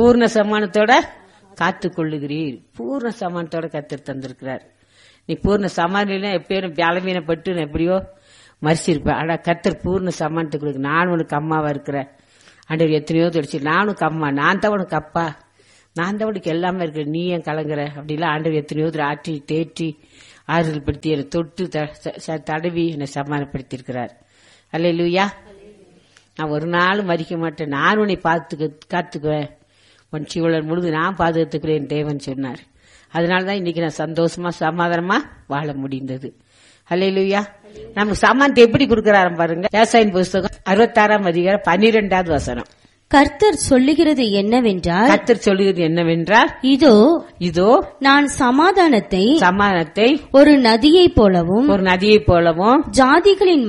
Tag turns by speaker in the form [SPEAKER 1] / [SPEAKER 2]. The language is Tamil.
[SPEAKER 1] பூர்ண சமானத்தோட காத்து கொள்ளுகிறீர் பூர்ண சமானத்தோட கத்தர் தந்திருக்கிறார் நீ பூர்ண சமானில எப்பயும் பலவீனப்பட்டு நான் எப்படியோ மறிச்சிருப்பேன் ஆனா கத்தர் பூர்ண சமானத்தை கொடுக்கு நான் உனக்கு அம்மாவா இருக்கிறேன் ஆண்டவர் எத்தனையோ தொடிச்சு நான் உனக்கு அம்மா நான் தான் உனக்கு அப்பா நான் தான் உனக்கு எல்லாமே இருக்கிறேன் நீ ஏன் கலங்குற அப்படிலாம் ஆண்டவர் எத்தனையோ தடவை ஆற்றி தேற்றி ஆறுதல் படுத்தி என்னை தொட்டு த- ச- ச- தடவி என்னை சமாதானப்படுத்தி இருக்கிறார் அல்ல நான் ஒரு நாளும் மறிக்க மாட்டேன் நான் உன்னை பார்த்துக்க காத்துக்குவேன் உன் சீவலர் முழுது நான் பாதுகாத்துக்கிறேன் தேவன் சொன்னார் அதனால தான் இன்னைக்கு நான் சந்தோஷமா சமாதானமா வாழ முடிந்தது அல்லேலூயா நமக்கு சமானத்தை எப்படி கொடுக்கறாரு பாருங்க விவசாயின் புஸ்தகம் அறுபத்தாறாம் அதிகாரம் பன்னிரெண்டாவது வசனம்
[SPEAKER 2] கர்த்தர் சொல்லுகிறது என்னவென்றால்
[SPEAKER 1] கத்தர் சொல்லுகிறது என்னவென்றால்
[SPEAKER 2] இதோ
[SPEAKER 1] இதோ
[SPEAKER 2] நான் சமாதானத்தை
[SPEAKER 1] சமாதானத்தை
[SPEAKER 2] ஒரு நதியைப் போலவும்
[SPEAKER 1] ஒரு நதியைப் போலவும்
[SPEAKER 2] ஜாதிகளின்